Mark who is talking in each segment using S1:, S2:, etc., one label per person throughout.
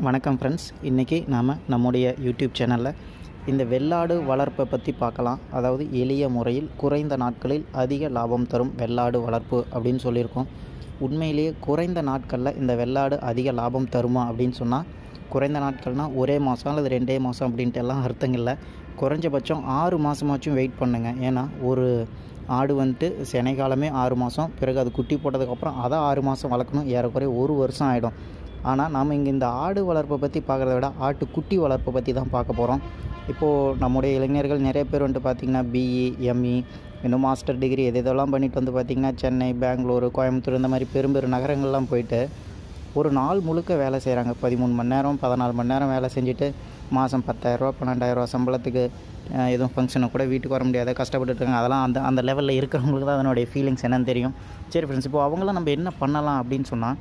S1: வணக்கம் ஃப்ரெண்ட்ஸ் இன்றைக்கி நாம் நம்முடைய யூடியூப் சேனலில் இந்த வெள்ளாடு வளர்ப்பை பற்றி பார்க்கலாம் அதாவது எளிய முறையில் குறைந்த நாட்களில் அதிக லாபம் தரும் வெள்ளாடு வளர்ப்பு அப்படின்னு சொல்லியிருக்கோம் உண்மையிலேயே குறைந்த நாட்களில் இந்த வெள்ளாடு அதிக லாபம் தருமா அப்படின்னு சொன்னால் குறைந்த நாட்கள்னால் ஒரே மாதம் அல்லது ரெண்டே மாதம் அப்படின்ட்டு எல்லாம் அர்த்தம் இல்லை குறைஞ்சபட்சம் ஆறு மாதமாச்சும் வெயிட் பண்ணுங்கள் ஏன்னா ஒரு ஆடு வந்துட்டு செனைகாலமே ஆறு மாதம் பிறகு அது குட்டி போட்டதுக்கப்புறம் அதை ஆறு மாதம் வளர்க்கணும் ஏறக்குறைய ஒரு வருஷம் ஆகிடும் ஆனால் நாம் இங்கே இந்த ஆடு வளர்ப்பை பற்றி பார்க்குறத விட ஆட்டு குட்டி வளர்ப்பை பற்றி தான் பார்க்க போகிறோம் இப்போது நம்முடைய இளைஞர்கள் நிறைய பேர் வந்துட்டு பார்த்திங்கன்னா பிஇ எம்இ இன்னும் மாஸ்டர் டிகிரி எது இதெல்லாம் பண்ணிட்டு வந்து பார்த்திங்கன்னா சென்னை பெங்களூரு கோயம்புத்தூர் இந்த மாதிரி பெரும் பெரும் நகரங்கள்லாம் போயிட்டு ஒரு நாள் முழுக்க வேலை செய்கிறாங்க பதிமூணு மணி நேரம் பதினாலு மணி நேரம் வேலை செஞ்சுட்டு மாதம் பத்தாயிரரூவா பன்னெண்டாயிரரூவா சம்பளத்துக்கு அஹ், எதுவும் ஃபங்க்ஷனுக்கு கூட வீட்டுக்கு வர முடியாத கஷ்டப்பட்டுட்டு இருக்காங்க அதெல்லாம் அந்த அந்த லெவலில் இருக்கிறவங்களுக்கு தான் அதனுடைய ஃபீலிங்ஸ் என்னன்னு தெரியும் சரி ஃப்ரெண்ட்ஸ் இப்போ அவங்களாம் நம்ம என்ன பண்ணலாம் அப்படின்னு சொன்னால்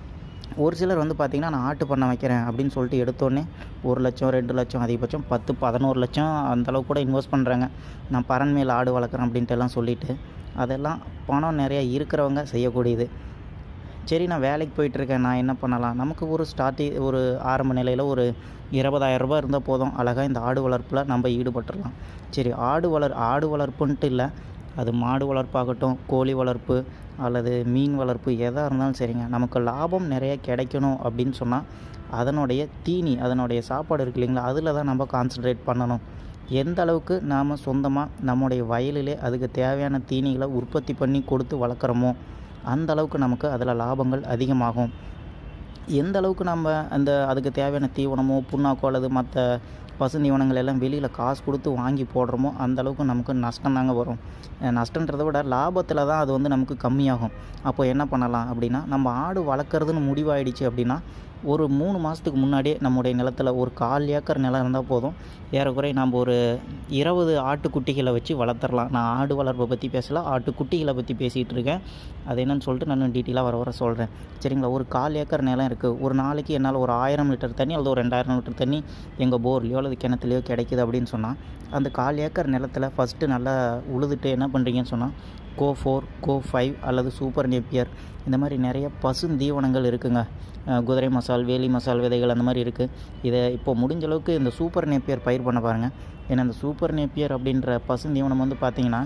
S1: ஒரு சிலர் வந்து பார்த்திங்கன்னா நான் ஆட்டு பண்ண வைக்கிறேன் அப்படின்னு சொல்லிட்டு எடுத்தோடனே ஒரு லட்சம் ரெண்டு லட்சம் அதிகபட்சம் பத்து பதினோரு லட்சம் அந்த அளவுக்கு கூட இன்வெஸ்ட் பண்ணுறாங்க நான் பறன் மேல் ஆடு வளர்க்குறேன் அப்படின்ட்டு எல்லாம் சொல்லிட்டு அதெல்லாம் பணம் நிறைய இருக்கிறவங்க செய்யக்கூடியது சரி நான் வேலைக்கு போயிட்டுருக்கேன் நான் என்ன பண்ணலாம் நமக்கு ஒரு ஸ்டார்டி ஒரு ஆரம்ப நிலையில் ஒரு இருபதாயிரம் ரூபாய் இருந்தால் போதும் அழகாக இந்த ஆடு வளர்ப்பில் நம்ம ஈடுபட்டுடலாம் சரி ஆடு வளர் ஆடு வளர்ப்புன்ட்டு இல்லை அது மாடு வளர்ப்பாகட்டும் கோழி வளர்ப்பு அல்லது மீன் வளர்ப்பு எதாக இருந்தாலும் சரிங்க நமக்கு லாபம் நிறைய கிடைக்கணும் அப்படின்னு சொன்னால் அதனுடைய தீனி அதனுடைய சாப்பாடு இருக்கு இல்லைங்களா அதில் தான் நம்ம கான்சன்ட்ரேட் பண்ணணும் எந்த அளவுக்கு நாம் சொந்தமாக நம்முடைய வயலிலே அதுக்கு தேவையான தீனிகளை உற்பத்தி பண்ணி கொடுத்து வளர்க்குறோமோ அந்த அளவுக்கு நமக்கு அதில் லாபங்கள் அதிகமாகும் எந்த அளவுக்கு நம்ம அந்த அதுக்கு தேவையான தீவனமோ புண்ணாக்கோ அல்லது மற்ற பசுந்தீவனங்கள் எல்லாம் வெளியில் காசு கொடுத்து வாங்கி போடுறோமோ அந்த அளவுக்கு நமக்கு நஷ்டம் தாங்க வரும் அஹ் நஷ்டன்றதை விட லாபத்தில் தான் அது வந்து நமக்கு கம்மியாகும் அப்போ என்ன பண்ணலாம் அப்படின்னா நம்ம ஆடு வளர்க்குறதுன்னு முடிவாயிடுச்சு அப்படின்னா ஒரு மூணு மாதத்துக்கு முன்னாடியே நம்முடைய நிலத்தில் ஒரு கால் ஏக்கர் நிலம் இருந்தால் போதும் ஏறக்குறைய நம்ம ஒரு இருபது ஆட்டுக்குட்டிகளை வச்சு வளர்த்துறலாம் நான் ஆடு வளர்ப்பை பற்றி பேசல ஆட்டுக்குட்டிகளை பற்றி பேசிகிட்டு இருக்கேன் அது என்னன்னு சொல்லிட்டு நான் டீட்டெயிலாக வர வர சொல்கிறேன் சரிங்களா ஒரு கால் ஏக்கர் நிலம் இருக்குது ஒரு நாளைக்கு என்னால் ஒரு ஆயிரம் லிட்டர் தண்ணி அல்லது ஒரு ரெண்டாயிரம் லிட்டர் தண்ணி எங்கள் போர்லேயோ அல்லது கிணத்துலையோ கிடைக்குது அப்படின்னு சொன்னால் அந்த கால் ஏக்கர் நிலத்தில் ஃபஸ்ட்டு நல்லா உழுதுட்டு என்ன பண்ணுறீங்கன்னு சொன்னால் கோ ஃபோர் கோ ஃபைவ் அல்லது சூப்பர் நேப்பியர் இந்த மாதிரி நிறைய பசுந்தீவனங்கள் இருக்குங்க அஹ் குதிரை மசால் வேலி மசால் விதைகள் அந்த மாதிரி இருக்குது இதை இப்போ முடிஞ்ச அளவுக்கு இந்த சூப்பர் நேப்பியர் பயிர் பண்ண பாருங்கள் ஏன்னா இந்த சூப்பர் நேப்பியர் அப்படின்ற பசுந்தீவனம் வந்து பார்த்திங்கன்னா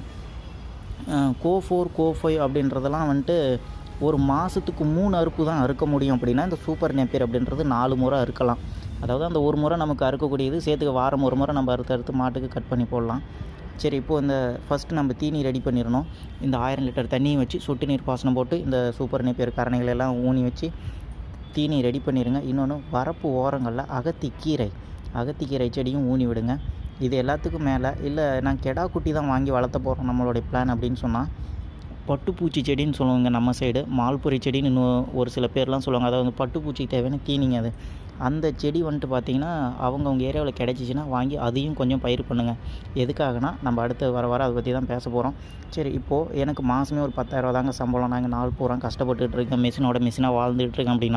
S1: கோ ஃபோர் கோ ஃபைவ் அப்படின்றதெல்லாம் வந்துட்டு ஒரு மாதத்துக்கு மூணு அறுப்பு தான் அறுக்க முடியும் அப்படின்னா இந்த சூப்பர் நேப்பியர் அப்படின்றது நாலு முறை அறுக்கலாம் அதாவது அந்த ஒரு முறை நமக்கு அறுக்கக்கூடியது சேர்த்துக்க வாரம் ஒரு முறை நம்ம அறுத்து அறுத்து மாட்டுக்கு கட் பண்ணி போடலாம் சரி இப்போது இந்த ஃபஸ்ட்டு நம்ம தீனி ரெடி பண்ணிடணும் இந்த ஆயிரம் லிட்டர் தண்ணியை வச்சு சொட்டு நீர் பாசனம் போட்டு இந்த சூப்பர் நேப்பியர் கரணைகள் எல்லாம் ஊனி வச்சு தீனி ரெடி பண்ணிடுங்க இன்னொன்று வரப்பு ஓரங்களில் அகத்திக்கீரை அகத்திக்கீரை செடியும் ஊனி விடுங்க இது எல்லாத்துக்கும் மேலே இல்லை நான் கெடா குட்டி தான் வாங்கி வளர்த்த போகிறோம் நம்மளுடைய பிளான் அப்படின்னு சொன்னால் பட்டுப்பூச்சி செடின்னு சொல்லுவாங்க நம்ம சைடு மால்புரி செடின்னு இன்னும் ஒரு சில பேர்லாம் சொல்லுவாங்க அதாவது பட்டுப்பூச்சிக்கு தேவையான தீனிங்க அது அந்த செடி வந்துட்டு பார்த்திங்கன்னா அவங்கவுங்க ஏரியாவில் கிடச்சிச்சின்னா வாங்கி அதையும் கொஞ்சம் பயிர் பண்ணுங்கள் எதுக்காகனா நம்ம அடுத்து வர வர அதை பற்றி தான் பேச போகிறோம் சரி இப்போது எனக்கு மாதமே ஒரு பத்தாயிரரூவா தாங்க சம்பளம் நாங்கள் நாள் பூரா கஷ்டப்பட்டுட்டு இருக்கேன் மிஷினோட மிஷினாக வாழ்ந்துட்டு இருக்கேன் அப்படின்னா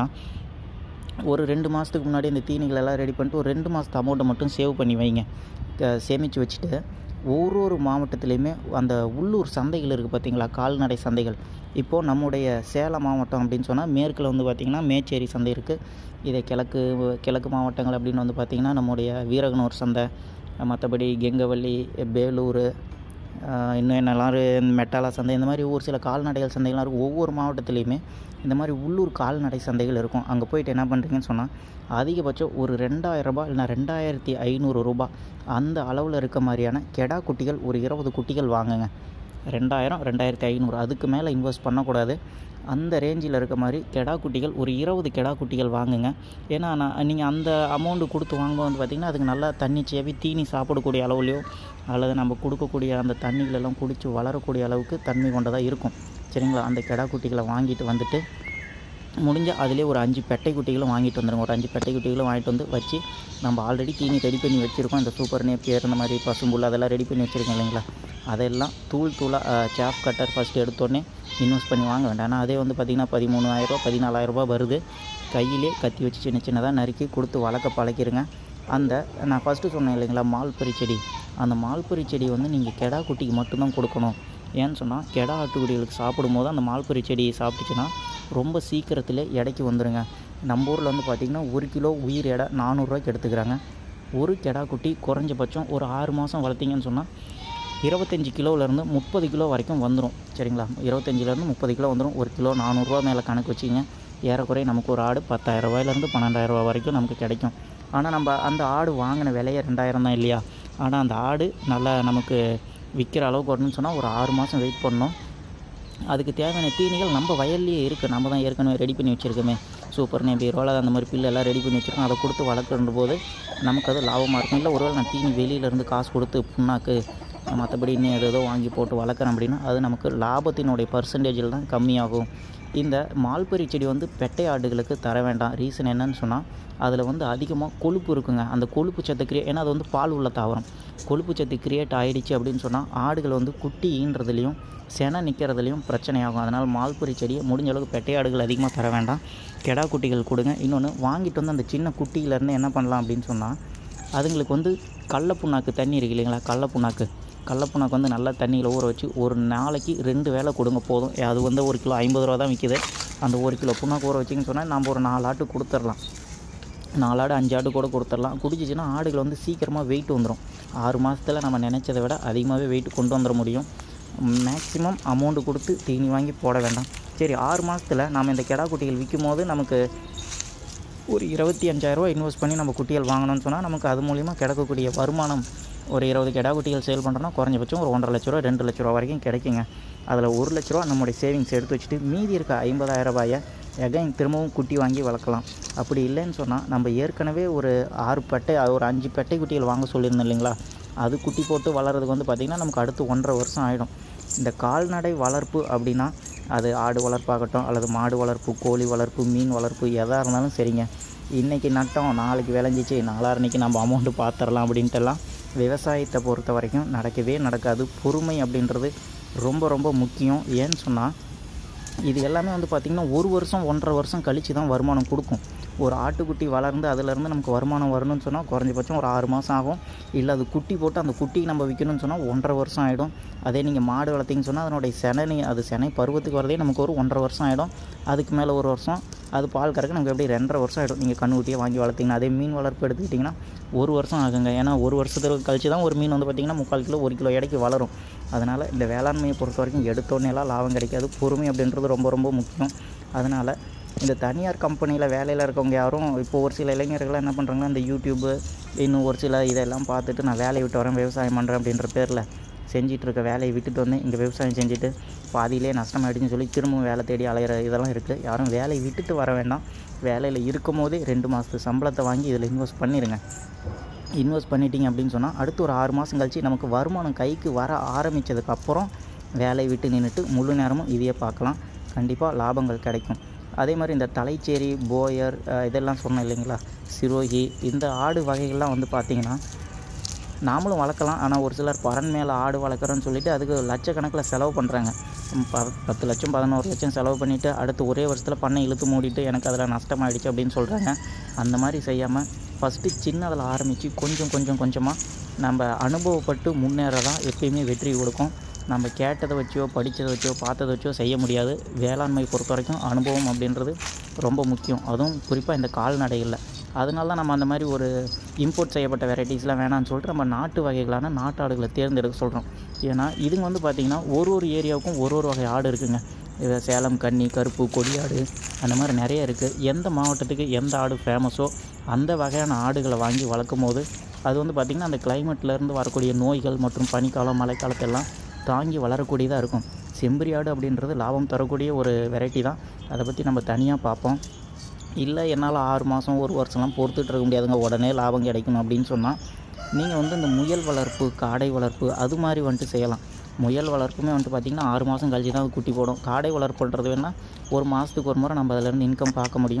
S1: ஒரு ரெண்டு மாதத்துக்கு முன்னாடி இந்த தீனிகள் எல்லாம் ரெடி பண்ணிட்டு ஒரு ரெண்டு மாதத்து அமௌண்ட்டை மட்டும் சேவ் பண்ணி வைங்க க- சேமித்து வச்சுட்டு ஒரு ஒரு மாவட்டத்துலேயுமே அந்த உள்ளூர் சந்தைகள் இருக்குது பார்த்தீங்களா கால்நடை சந்தைகள் இப்போது நம்முடைய சேலம் மாவட்டம் அப்படின்னு சொன்னால் மேற்கில் வந்து பார்த்திங்கன்னா மேச்சேரி சந்தை இருக்குது இதே கிழக்கு கிழக்கு மாவட்டங்கள் அப்படின்னு வந்து பார்த்திங்கன்னா நம்முடைய வீரகனூர் சந்தை மற்றபடி கெங்கவள்ளி பேலூர் ஆஹ் இன்னும் என்னெல்லாம் இரு- மெட்டாலா சந்தை இந்த மாதிரி ஒரு சில கால்நடைகள் சந்தைகள்லாம் இருக்கும் ஒவ்வொரு மாவட்டத்துலேயுமே இந்த மாதிரி உள்ளூர் கால்நடை சந்தைகள் இருக்கும் அங்கே போயிட்டு என்ன பண்ணுறீங்கன்னு சொன்னால் அதிகபட்சம் ஒரு ரெண்டாயிரம் ரூபாய் இல்லைனா ரெண்டாயிரத்தி ஐநூறு ரூபாய் அந்த அளவில் இருக்க மாதிரியான கெடா குட்டிகள் ஒரு இருபது குட்டிகள் வாங்குங்க ரெண்டாயிரம் ரெண்டாயிரத்தி ஐநூறு அதுக்கு மேலே இன்வெஸ்ட் பண்ணக்கூடாது அந்த ரேஞ்சில் இருக்க மாதிரி கெடா குட்டிகள் ஒரு இருபது கெடா குட்டிகள் வாங்குங்க ஏன்னா நான் நீங்கள் அந்த அமௌண்ட்டு கொடுத்து வாங்கும்போது வந்து பார்த்திங்கன்னா அதுக்கு நல்லா தண்ணி சேவி தீனி சாப்பிடக்கூடிய அளவுலையோ அல்லது நம்ம கொடுக்கக்கூடிய அந்த தண்ணிகளெல்லாம் குடித்து வளரக்கூடிய அளவுக்கு தன்மை கொண்டதாக இருக்கும் சரிங்களா அந்த கெடா குட்டிகளை வாங்கிட்டு வந்துட்டு முடிஞ்ச அதிலே ஒரு அஞ்சு பெட்டை குட்டிகளும் வாங்கிட்டு வந்துடுங்க ஒரு அஞ்சு பெட்டை குட்டிகளும் வாங்கிட்டு வந்து வச்சு நம்ம ஆல்ரெடி தீனி ரெடி பண்ணி வச்சுருக்கோம் இந்த சூப்பர் நேப்பியர் இந்த மாதிரி பசும்புல் அதெல்லாம் ரெடி பண்ணி வச்சுருக்கோம் இல்லைங்களா அதெல்லாம் தூள் தூளாக சாஃப் கட்டர் ஃபஸ்ட்டு எடுத்தோடனே இன்வெஸ்ட் பண்ணி வாங்க வேண்டாம் ஆனால் அதே வந்து பார்த்திங்கன்னா பதிமூணாயிரரூபா பதினாலாயிரரூபா வருது கையிலே கத்தி வச்சு சின்ன சின்னதாக நறுக்கி கொடுத்து வளர்க்க பழக்கிருங்க அந்த நான் ஃபஸ்ட்டு சொன்னேன் இல்லைங்களா மால்பரி செடி அந்த மால்பரி செடி வந்து நீங்கள் கெடா குட்டிக்கு மட்டும்தான் கொடுக்கணும் ஏன்னு சொன்னால் கெடா ஆட்டுக்குடிகளுக்கு சாப்பிடும்போது அந்த மால்புரி செடியை சாப்பிட்டுச்சுன்னா ரொம்ப சீக்கிரத்தில் எடைக்கு வந்துடுங்க நம்ம ஊரில் வந்து பார்த்திங்கன்னா ஒரு கிலோ உயிர் எடை நானூறுரூவாய்க்கு எடுத்துக்கிறாங்க ஒரு கெடா குட்டி குறைஞ்சபட்சம் ஒரு ஆறு மாதம் வளர்த்திங்கன்னு சொன்னால் இருபத்தஞ்சி கிலோவிலேருந்து முப்பது கிலோ வரைக்கும் வந்துடும் சரிங்களா இருபத்தஞ்சிலேருந்து முப்பது கிலோ வந்துடும் ஒரு கிலோ நானூறுரூவா மேலே கணக்கு வச்சிங்க ஏறக்குறைய நமக்கு ஒரு ஆடு பத்தாயிரரூபாயிலேருந்து பன்னெண்டாயிரரூபா வரைக்கும் நமக்கு கிடைக்கும் ஆனால் நம்ம அந்த ஆடு வாங்கின விலையே ரெண்டாயிரம் தான் இல்லையா ஆனால் அந்த ஆடு நல்லா நமக்கு விற்கிற அளவுக்கு வரணும்னு சொன்னால் ஒரு ஆறு மாதம் வெயிட் பண்ணணும் அதுக்கு தேவையான தீனிகள் நம்ம வயல்லையே இருக்குது நம்ம தான் ஏற்கனவே ரெடி பண்ணி வச்சுருக்கோமே சூப்பர் நேபி ரோலா அந்த மாதிரி பில்லு எல்லாம் ரெடி பண்ணி வச்சுருக்கோம் அதை கொடுத்து வளர்க்குற போது நமக்கு அது லாபமாக இருக்கும் இல்லை ஒருவேளை நான் தீனி வெளியிலேருந்து காசு கொடுத்து புண்ணாக்கு மற்றபடி இன்னும் ஏதோ ஏதோ வாங்கி போட்டு வளர்க்குறேன் அப்படின்னா அது நமக்கு லாபத்தினுடைய பர்சன்டேஜில் தான் கம்மியாகும் இந்த மால்பரி செடி வந்து பெட்டை ஆடுகளுக்கு தர வேண்டாம் ரீசன் என்னன்னு சொன்னால் அதில் வந்து அதிகமாக கொழுப்பு இருக்குங்க அந்த கொழுப்பு சத்து கிரியே ஏன்னா அது வந்து பால் உள்ள தாவரம் கொழுப்பு சத்து கிரியேட் ஆகிடுச்சு அப்படின்னு சொன்னால் ஆடுகள் வந்து குட்டி ஈன்றதுலேயும் செனை நிற்கிறதுலையும் பிரச்சனையாகும் அதனால் மால்புரி செடியை முடிஞ்ச அளவுக்கு பெட்டை ஆடுகள் அதிகமாக தர வேண்டாம் கெடா குட்டிகள் கொடுங்க இன்னொன்று வாங்கிட்டு வந்து அந்த சின்ன குட்டியிலேருந்து என்ன பண்ணலாம் அப்படின்னு சொன்னால் அதுங்களுக்கு வந்து கடல புண்ணாக்கு தண்ணி இருக்கு இல்லைங்களா கடல புண்ணாக்கு கடல புண்ணாக்கு வந்து நல்லா தண்ணியில் ஊற வச்சு ஒரு நாளைக்கு ரெண்டு வேளை கொடுங்க போதும் அது வந்து ஒரு கிலோ ஐம்பது ரூபா தான் விற்கிது அந்த ஒரு கிலோ புண்ணாக்கு ஊற வச்சிங்கன்னு சொன்னால் நம்ம ஒரு நாலு ஆட்டு கொடுத்துர்லாம் நாலு ஆடு அஞ்சு ஆடு கூட கொடுத்துடலாம் குடிச்சிச்சின்னா ஆடுகள் வந்து சீக்கிரமாக வெயிட் வந்துடும் ஆறு மாதத்தில் நம்ம நினச்சதை விட அதிகமாகவே வெயிட் கொண்டு வந்துட முடியும் மேக்ஸிமம் அமௌண்ட்டு கொடுத்து தீனி வாங்கி போட வேண்டாம் சரி ஆறு மாதத்தில் நாம் இந்த கெடா குட்டிகள் விற்கும் போது நமக்கு ஒரு இருபத்தி அஞ்சாயிரரூவா இன்வெஸ்ட் பண்ணி நம்ம குட்டிகள் வாங்கணும்னு சொன்னால் நமக்கு அது மூலிமா கிடைக்கக்கூடிய வருமானம் ஒரு இருபது கெடா குட்டிகள் சேல் பண்ணுறோன்னா குறைஞ்சபட்சம் ஒரு ஒன்றரை லட்ச ரூபா ரெண்டு லட்ச ரூபா வரைக்கும் கிடைக்குங்க அதில் ஒரு லட்ச ரூபா நம்மளுடைய சேவிங்ஸ் எடுத்து வச்சுட்டு மீதி இருக்க ஐம்பதாயிரம் ரூபாயை எகைன் திரும்பவும் குட்டி வாங்கி வளர்க்கலாம் அப்படி இல்லைன்னு சொன்னால் நம்ம ஏற்கனவே ஒரு ஆறு பெட்டை ஒரு அஞ்சு பெட்டை குட்டிகள் வாங்க சொல்லியிருந்தோம் இல்லைங்களா அது குட்டி போட்டு வளர்கிறதுக்கு வந்து பார்த்திங்கன்னா நமக்கு அடுத்து ஒன்றரை வருஷம் ஆகிடும் இந்த கால்நடை வளர்ப்பு அப்படின்னா அது ஆடு வளர்ப்பாகட்டும் அல்லது மாடு வளர்ப்பு கோழி வளர்ப்பு மீன் வளர்ப்பு எதாக இருந்தாலும் சரிங்க இன்றைக்கி நட்டோம் நாளைக்கு விளைஞ்சிச்சு நாளான்னைக்கு நம்ம அமௌண்ட்டு பார்த்துடலாம் அப்படின்ட்டுலாம் விவசாயத்தை பொறுத்த வரைக்கும் நடக்கவே நடக்காது பொறுமை அப்படின்றது ரொம்ப ரொம்ப முக்கியம் ஏன்னு சொன்னால் இது எல்லாமே வந்து பார்த்திங்கன்னா ஒரு வருஷம் ஒன்றரை வருஷம் கழித்து தான் வருமானம் கொடுக்கும் ஒரு ஆட்டுக்குட்டி வளர்ந்து அதிலேருந்து நமக்கு வருமானம் வரணும்னு சொன்னால் குறைஞ்சபட்சம் ஒரு ஆறு மாதம் ஆகும் இல்லை அது குட்டி போட்டு அந்த குட்டிக்கு நம்ம விற்கணும்னு சொன்னால் ஒன்றரை வருஷம் ஆகிடும் அதே நீங்கள் மாடு வளர்த்திங்கன்னு சொன்னால் அதனுடைய செனை அது செனை பருவத்துக்கு வரதே நமக்கு ஒரு ஒன்றரை வருஷம் ஆகிடும் அதுக்கு மேலே ஒரு வருஷம் அது பால் கறக்க நமக்கு எப்படி ரெண்டரை வருஷம் ஆகிடும் நீங்கள் கண்ணுக்குட்டியை வாங்கி வளர்த்திங்கன்னா அதே மீன் வளர்ப்பு எடுத்துக்கிட்டிங்கன்னா ஒரு வருஷம் ஆகுங்க ஏன்னா ஒரு வருஷத்துக்கு கழிச்சு தான் ஒரு மீன் வந்து பார்த்திங்கன்னா முக்கால் கிலோ ஒரு கிலோ எடைக்கு வளரும் அதனால் இந்த வேளாண்மையை பொறுத்த வரைக்கும் எடுத்தோடனேலாம் லாபம் கிடைக்காது பொறுமை அப்படின்றது ரொம்ப ரொம்ப முக்கியம் அதனால் இந்த தனியார் கம்பெனியில் வேலையில் இருக்கவங்க யாரும் இப்போ ஒரு சில இளைஞர்கள்லாம் என்ன பண்ணுறாங்கன்னா இந்த யூடியூப்பு இன்னும் ஒரு சில இதெல்லாம் பார்த்துட்டு நான் வேலையை விட்டு வரேன் விவசாயம் பண்ணுறேன் அப்படின்ற பேரில் செஞ்சிட்டு இருக்க வேலையை விட்டுட்டு வந்து இங்கே விவசாயம் செஞ்சுட்டு பாதியிலே நஷ்டமாயிடுச்சுன்னு சொல்லி திரும்பவும் வேலை தேடி அலையிற இதெல்லாம் இருக்குது யாரும் வேலையை விட்டுட்டு வர வேண்டாம் வேலையில் இருக்கும் போதே ரெண்டு மாதத்து சம்பளத்தை வாங்கி இதில் இன்வெஸ்ட் பண்ணிடுங்க இன்வெஸ்ட் பண்ணிட்டீங்க அப்படின்னு சொன்னால் அடுத்து ஒரு ஆறு மாதம் கழிச்சு நமக்கு வருமானம் கைக்கு வர ஆரம்பித்ததுக்கு அப்புறம் வேலையை விட்டு நின்றுட்டு முழு நேரமும் இதையே பார்க்கலாம் கண்டிப்பாக லாபங்கள் கிடைக்கும் அதே மாதிரி இந்த தலைச்சேரி போயர் அஹ், இதெல்லாம் சொன்னேன் இல்லைங்களா சிரோகி இந்த ஆடு வகைகள்லாம் வந்து பார்த்திங்கன்னா நாமளும் வளர்க்கலாம் ஆனால் ஒரு சிலர் பரன் மேலே ஆடு வளர்க்குறோன்னு சொல்லிட்டு அதுக்கு லட்சக்கணக்கில் செலவு பண்ணுறாங்க ப பத்து லட்சம் பதினோரு லட்சம் செலவு பண்ணிவிட்டு அடுத்து ஒரே வருஷத்தில் பண்ணை இழுத்து மூடிட்டு எனக்கு அதில் நஷ்டமாயிடுச்சு அப்படின்னு சொல்கிறாங்க அந்த மாதிரி செய்யாமல் ஃபஸ்ட்டு சின்னதில் ஆரம்பித்து கொஞ்சம் கொஞ்சம் கொஞ்சமாக நம்ம அனுபவப்பட்டு முன்னேற தான் எப்பயுமே வெற்றி கொடுக்கும் நம்ம கேட்டதை வச்சோ படித்ததை வச்சோ பார்த்ததை வச்சோ செய்ய முடியாது வேளாண்மை பொறுத்த வரைக்கும் அனுபவம் அப்படின்றது ரொம்ப முக்கியம் அதுவும் குறிப்பாக இந்த கால்நடைகளில் அதனால தான் நம்ம அந்த மாதிரி ஒரு இம்போர்ட் செய்யப்பட்ட வெரைட்டிஸ்லாம் வேணாம்னு சொல்லிட்டு நம்ம நாட்டு வகைகளான நாட்டு ஆடுகளை தேர்ந்தெடுக்க சொல்கிறோம் ஏன்னா இதுங்க வந்து பார்த்திங்கன்னா ஒரு ஒரு ஏரியாவுக்கும் ஒரு ஒரு வகை ஆடு இருக்குங்க இது சேலம் கன்னி கருப்பு கொடியாடு அந்த மாதிரி நிறைய இருக்குது எந்த மாவட்டத்துக்கு எந்த ஆடு ஃபேமஸோ அந்த வகையான ஆடுகளை வாங்கி வளர்க்கும் போது அது வந்து பார்த்திங்கன்னா அந்த கிளைமேட்லேருந்து வரக்கூடிய நோய்கள் மற்றும் பனிக்காலம் மழைக்காலத்தெல்லாம் தாங்கி வளரக்கூடியதாக இருக்கும் செம்பரி ஆடு அப்படின்றது லாபம் தரக்கூடிய ஒரு வெரைட்டி தான் அதை பற்றி நம்ம தனியாக பார்ப்போம் இல்லை என்னால் ஆறு மாதம் ஒரு வருஷம்லாம் பொறுத்துட்டு இருக்க முடியாதுங்க உடனே லாபம் கிடைக்கணும் அப்படின்னு சொன்னால் நீங்கள் வந்து இந்த முயல் வளர்ப்பு காடை வளர்ப்பு அது மாதிரி வந்துட்டு செய்யலாம் முயல் வளர்ப்புமே வந்துட்டு பார்த்திங்கன்னா ஆறு மாதம் கழிச்சு தான் அது குட்டி போடும் காடை வளர்ப்புன்றது வேணால் ஒரு மாதத்துக்கு ஒரு முறை நம்ம அதிலேருந்து இன்கம் பார்க்க முடியும்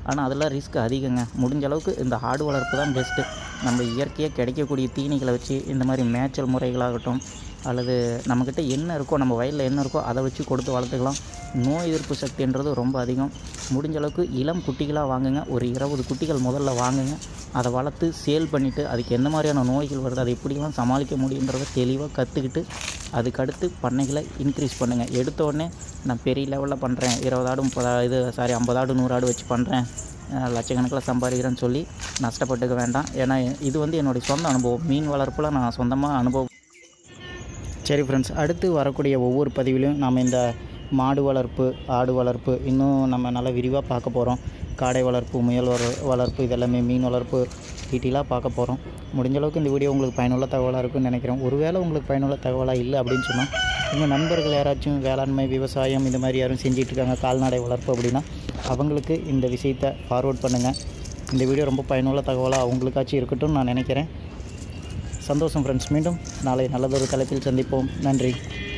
S1: ஆனால் அதெல்லாம் ரிஸ்க் அதிகங்க முடிஞ்ச அளவுக்கு இந்த ஆடு வளர்ப்பு தான் பெஸ்ட்டு நம்ம இயற்கையாக கிடைக்கக்கூடிய தீனிகளை வச்சு இந்த மாதிரி மேய்ச்சல் முறைகளாகட்டும் அல்லது நம்மக்கிட்ட என்ன இருக்கோ நம்ம வயலில் என்ன இருக்கோ அதை வச்சு கொடுத்து வளர்த்துக்கலாம் நோய் எதிர்ப்பு சக்தின்றது ரொம்ப அதிகம் முடிஞ்ச அளவுக்கு இளம் குட்டிகளாக வாங்குங்க ஒரு இருபது குட்டிகள் முதல்ல வாங்குங்க அதை வளர்த்து சேல் பண்ணிவிட்டு அதுக்கு எந்த மாதிரியான நோய்கள் வருது அதை எப்படிலாம் சமாளிக்க முடியுன்றதை தெளிவாக கற்றுக்கிட்டு அதுக்கடுத்து பண்ணைகளை இன்க்ரீஸ் பண்ணுங்கள் எடுத்த உடனே நான் பெரிய லெவலில் பண்ணுறேன் இருபது ஆடு முப்பது ஆடு இது சாரி ஐம்பது ஆடு நூறு ஆடு வச்சு பண்ணுறேன் அஹ் லட்சக்கணக்கில் சம்பாதிக்கிறேன்னு சொல்லி நஷ்டப்பட்டுக்க வேண்டாம் ஏன்னா இது வந்து என்னுடைய சொந்த அனுபவம் மீன் வளர்ப்பில் நான் சொந்தமாக அனுபவம் சரி ஃப்ரெண்ட்ஸ் அடுத்து வரக்கூடிய ஒவ்வொரு பதிவிலையும் நாம் இந்த மாடு வளர்ப்பு ஆடு வளர்ப்பு இன்னும் நம்ம நல்லா விரிவாக பார்க்க போகிறோம் காடை வளர்ப்பு முயல் வள வளர்ப்பு இதெல்லாமே மீன் வளர்ப்பு டீட்டெயிலாக பார்க்க போகிறோம் முடிஞ்ச அளவுக்கு இந்த வீடியோ உங்களுக்கு பயனுள்ள தகவலாக இருக்கும்னு நினைக்கிறேன் ஒருவேளை உங்களுக்கு பயனுள்ள தகவலாக இல்லை அப்படின்னு சொன்னால் உங்கள் நண்பர்கள் யாராச்சும் வேளாண்மை விவசாயம் இந்த மாதிரி யாரும் செஞ்சிட்டு இருக்காங்க கால்நடை வளர்ப்பு அப்படின்னா அவங்களுக்கு இந்த விஷயத்தை ஃபார்வர்ட் பண்ணுங்கள் இந்த வீடியோ ரொம்ப பயனுள்ள தகவலாக அவங்களுக்காச்சும் இருக்கட்டும் நான் நினைக்கிறேன் சந்தோஷம் ஃப்ரெண்ட்ஸ் மீண்டும் நாளை நல்லதொரு தலைப்பில் சந்திப்போம் நன்றி